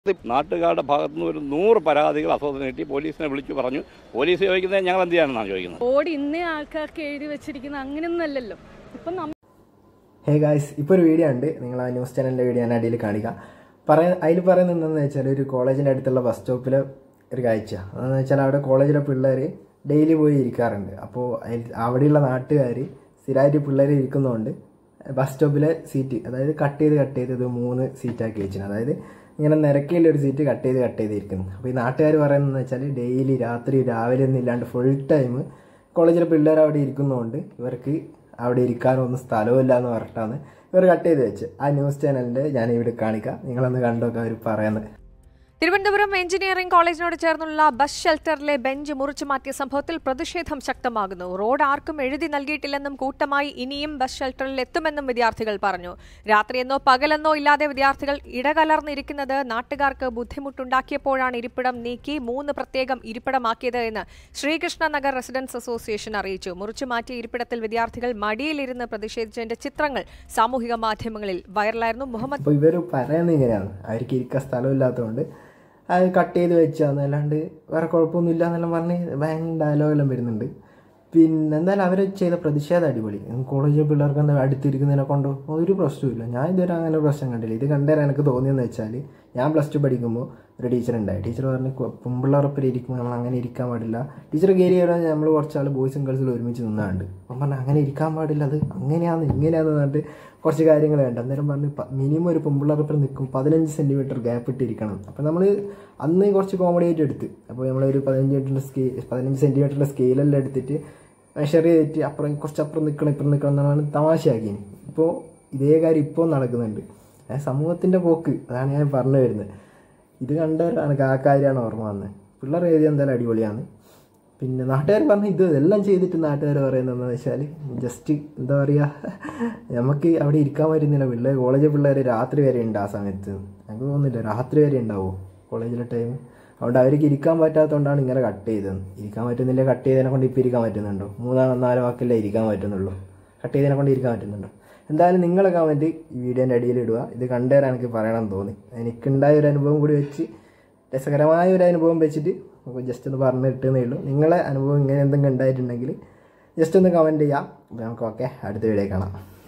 നാട്ടുകാരുടെ ഭാഗത്തു നിന്ന് ഒരു നൂറ് പരാതികൾ അസ്വസ്ഥ നീട്ടി പോലീസിനെ വിളിച്ചു പറഞ്ഞു പോലീസ് ചോദിക്കുന്നത് ഞങ്ങൾ എന്ത് ചെയ്യാനെന്നാണ് ചോദിക്കുന്നത് ബോർഡ് ഇന്ന ആൾക്കാർക്ക് എഴുതി വെച്ചിരിക്കുന്ന അങ്ങനെയൊന്നും അല്ലല്ലോ ഇപ്പം നമ്മ ഹേ ഗായ്സ് ഇപ്പോൾ ഒരു വീഡിയോ ഉണ്ട് നിങ്ങൾ ആ ന്യൂസ് ചാനലിൻ്റെ വീഡിയോ ഞാൻ അടിയിൽ കാണിക്കാം പറയ അതിൽ പറയുന്നത് എന്താണെന്ന് വെച്ചാൽ ഒരു കോളേജിൻ്റെ അടുത്തുള്ള ബസ് സ്റ്റോപ്പിലെ ഒരു കാഴ്ച അതെന്ന് വെച്ചാൽ അവിടെ കോളേജിലെ പിള്ളേർ ഡെയിലി പോയി ഇരിക്കാറുണ്ട് അപ്പോൾ അതിൽ അവിടെയുള്ള നാട്ടുകാർ സ്ഥിരമായിട്ട് പിള്ളേർ ഇരിക്കുന്നതുകൊണ്ട് ബസ് സ്റ്റോപ്പിലെ സീറ്റ് അതായത് കട്ട് ചെയ്ത് കട്ട് ചെയ്ത് ഇത് മൂന്ന് സീറ്റാക്കി വെച്ചിട്ടുണ്ട് അതായത് ഇങ്ങനെ നിരക്കിയുള്ള ഒരു സീറ്റ് കട്ട് ചെയ്ത് കട്ട് ചെയ്ത് ഇരിക്കുന്നു അപ്പോൾ ഈ നാട്ടുകാർ പറയുന്നതെന്ന് വെച്ചാൽ ഡെയിലി രാത്രി രാവിലെ ഒന്നും ഇല്ലാണ്ട് ഫുൾ ടൈം കോളേജിലെ പിള്ളേർ അവിടെ ഇരിക്കുന്നതുകൊണ്ട് ഇവർക്ക് അവിടെ ഇരിക്കാനൊന്നും സ്ഥലമില്ല എന്ന് പറഞ്ഞിട്ടാണ് ഇവർ കട്ട് ചെയ്ത് വെച്ച് ആ ന്യൂസ് ചാനലിൻ്റെ ഞാൻ ഇവിടെ കാണിക്കാം നിങ്ങളൊന്ന് കണ്ടൊക്കെ അവർ പറയുന്നത് തിരുവനന്തപുരം എഞ്ചിനീയറിംഗ് കോളേജിനോട് ചേർന്നുള്ള ബസ് ഷെൽട്ടറിലെ ബെഞ്ച് മുറിച്ചു മാറ്റിയ സംഭവത്തിൽ പ്രതിഷേധം ശക്തമാകുന്നു റോഡ് ആർക്കും എഴുതി നൽകിയിട്ടില്ലെന്നും കൂട്ടമായി ഇനിയും ബസ് ഷെൽട്ടറിൽ എത്തുമെന്നും വിദ്യാർത്ഥികൾ പറഞ്ഞു രാത്രിയെന്നോ പകലെന്നോ ഇല്ലാതെ വിദ്യാർത്ഥികൾ ഇടകലർന്നിരിക്കുന്നത് നാട്ടുകാർക്ക് ബുദ്ധിമുട്ടുണ്ടാക്കിയപ്പോഴാണ് ഇരിപ്പിടം നീക്കി മൂന്ന് പ്രത്യേകം ഇരിപ്പിടമാക്കിയത് എന്ന് ശ്രീകൃഷ്ണ നഗർ റെസിഡൻസ് അസോസിയേഷൻ അറിയിച്ചു മുറിച്ചു മാറ്റിയ ഇരിപ്പിടത്തിൽ വിദ്യാർത്ഥികൾ മടിയിലിരുന്ന് പ്രതിഷേധിച്ചതിന്റെ ചിത്രങ്ങൾ സാമൂഹിക മാധ്യമങ്ങളിൽ വൈറലായിരുന്നു മുഹമ്മദ് അപ്പോൾ ഇവർ പറയുന്നത് ഇങ്ങനെയാണ് അവർക്ക് ഇരിക്കാൻ സ്ഥലമില്ലാത്തതുകൊണ്ട് അത് കട്ട് ചെയ്ത് വെച്ചാന്ന് അല്ലാണ്ട് വേറെ കുഴപ്പമൊന്നുമില്ല എന്നെല്ലാം പറഞ്ഞ് ഭയങ്കര ഡയലോഗെല്ലാം വരുന്നുണ്ട് പിന്നെ എന്തായാലും അവർ ചെയ്ത പ്രതിഷേധം അടിപൊളി കോളേജിലെ പിള്ളേർക്ക് എന്താ അടുത്തിരിക്കുന്നതിനെ കൊണ്ടോ ഒരു പ്രശ്നമില്ല ഞാൻ ഇതുവരെ അങ്ങനെ ഒരു പ്രശ്നം കണ്ടില്ല ഇത് കണ്ടേരം എനിക്ക് തോന്നിയെന്ന് വെച്ചാൽ ഞാൻ പ്ലസ് ടു പഠിക്കുമ്പോൾ ഒരു ടീച്ചർ ഉണ്ടായി ടീച്ചർ പറഞ്ഞ് പെൺപിള്ളേരൊപ്പം ഇരിക്കുമ്പോൾ നമ്മൾ അങ്ങനെ ഇരിക്കാൻ പാടില്ല ടീച്ചർ കയറി വരാൻ നമ്മൾ കുറച്ചാൾ ബോയ്സും ഗേൾസിലും ഒരുമിച്ച് നിന്നാണ്ട് അപ്പം പറഞ്ഞു അങ്ങനെ ഇരിക്കാൻ പാടില്ല അത് അങ്ങനെയാന്ന് ഇങ്ങനെയാന്ന് പറഞ്ഞിട്ട് കുറച്ച് കാര്യങ്ങൾ വേണ്ട അന്നേരം പറഞ്ഞ് മിനിമം ഒരു പെൺപിള്ളേരൊപ്പം നിൽക്കും പതിനഞ്ച് സെൻറ്റിമീറ്റർ ഗ്യാപ്പ് ഇട്ടിരിക്കണം അപ്പം നമ്മൾ അന്ന് കുറച്ച് കോമഡി ആയിട്ട് എടുത്ത് അപ്പോൾ നമ്മളൊരു പതിനഞ്ച് മീറ്ററിൻ്റെ സ്കെയിൽ പതിനഞ്ച് സെൻറ്റിമീറ്ററിൻ്റെ സ്കെയിലെല്ലാം എടുത്തിട്ട് മെഷർ ചെയ്തിട്ട് അപ്പുറം കുറച്ചപ്പുറം നിൽക്കണം ഇപ്പുറം നിൽക്കണം എന്നാണ് തമാശയാക്കി ഇപ്പോൾ ഇതേ കാര്യം ഇപ്പോൾ നടക്കുന്നുണ്ട് ആ സമൂഹത്തിൻ്റെ പോക്ക് അതാണ് ഞാൻ പറഞ്ഞു വരുന്നത് ഇത് കണ്ടവരാണ് ആ കാര്യമാണ് ഓർമ്മ വന്നത് പിള്ളേർ എഴുതിയ എന്തായാലും അടിപൊളിയാണ് പിന്നെ നാട്ടുകാർ പറഞ്ഞ ഇത് എല്ലാം ചെയ്തിട്ട് നാട്ടുകാർ പറയുന്നതെന്ന് വെച്ചാൽ ജസ്റ്റ് എന്താ പറയുക നമുക്ക് അവിടെ ഇരിക്കാൻ പറ്റുന്നില്ല പിള്ളേർ കോളേജ് പിള്ളേർ രാത്രി വരെ ഉണ്ട് ആ സമയത്ത് എനിക്ക് തോന്നുന്നില്ല രാത്രി വരെ ഉണ്ടാവുമോ കോളേജിലെ ടൈം അതുകൊണ്ട് അവർക്ക് ഇരിക്കാൻ പറ്റാത്തതുകൊണ്ടാണ് ഇങ്ങനെ കട്ട് ചെയ്തത് ഇരിക്കാൻ പറ്റുന്നില്ല കട്ട് ചെയ്തതിനെ കൊണ്ട് ഇപ്പോൾ ഇരിക്കാൻ പറ്റുന്നുണ്ടോ മൂന്നോ നാലോ വാക്കല്ലേ ഇരിക്കാൻ പറ്റുന്നുള്ളൂ കട്ട് ചെയ്തതിനെ കൊണ്ട് ഇരിക്കാൻ പറ്റുന്നുണ്ടോ എന്തായാലും നിങ്ങളെ കമൻറ്റ് ഈ വീഡിയോൻ്റെ അടിയിൽ ഇടുക ഇത് കണ്ടുതരാൻ എനിക്ക് പറയണം തോന്നി എനിക്കുണ്ടായ ഒരു അനുഭവം കൂടി വെച്ച് രസകരമായ ഒരു അനുഭവം വെച്ചിട്ട് നമുക്ക് ജസ്റ്റ് ഒന്ന് പറഞ്ഞിട്ടേ ഉള്ളൂ നിങ്ങളെ അനുഭവം ഇങ്ങനെ എന്തെങ്കിലും ഉണ്ടായിട്ടുണ്ടെങ്കിൽ ജസ്റ്റ് ഒന്ന് കമൻറ്റ് ചെയ്യാം അപ്പോൾ നമുക്ക് ഓക്കെ അടുത്ത വീഡിയോ കാണാം